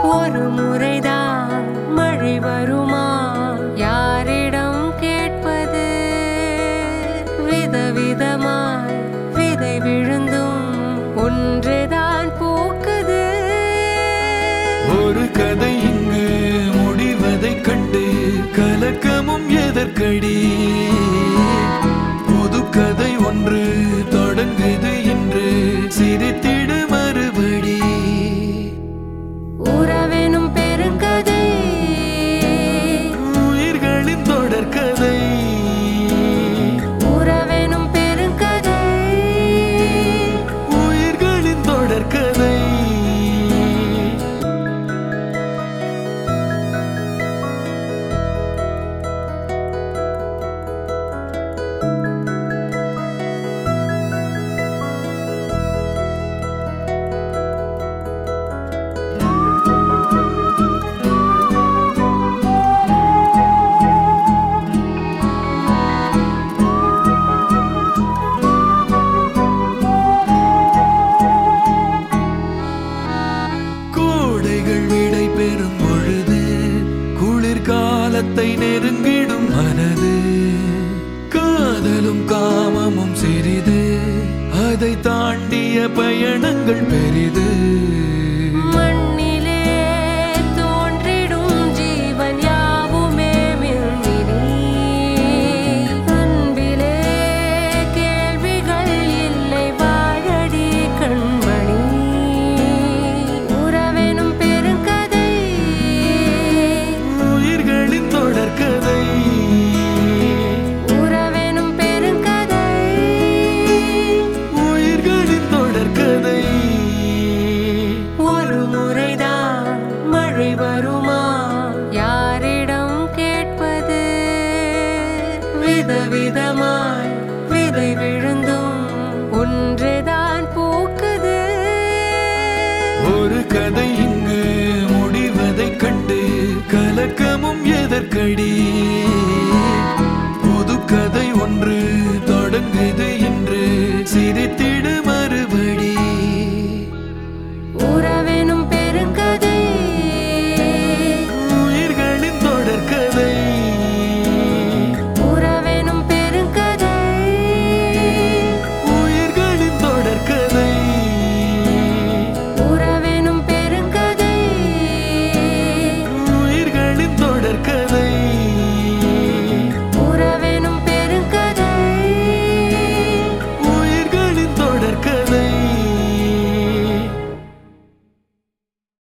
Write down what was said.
ஒரு முறைதான் மழை வருமா யாரிடம் கேட்பது விதவிதமாய் விதை விழுந்தும் ஒன்றுதான் பூக்குது ஒரு கதை இங்கு முடிவதைக் கண்டு கலக்கமும் எதற்கடி புது கதை ஒன்று தொடங்குது என்று சிரித்திடு மறுபடி உறவெனும் பெருங்கதை உயிர்களின் தொடர்கதை உறவெனும் பெருங்கதை உயிர்களின் தொடர்கதை கோடைகள் விடை பெறும் பொழுது குளிர்காலத்தை நெருங்கிடும் மனது காதலும் காமமும் சிறிது அதை தாண்டிய பயணங்கள் பெரிது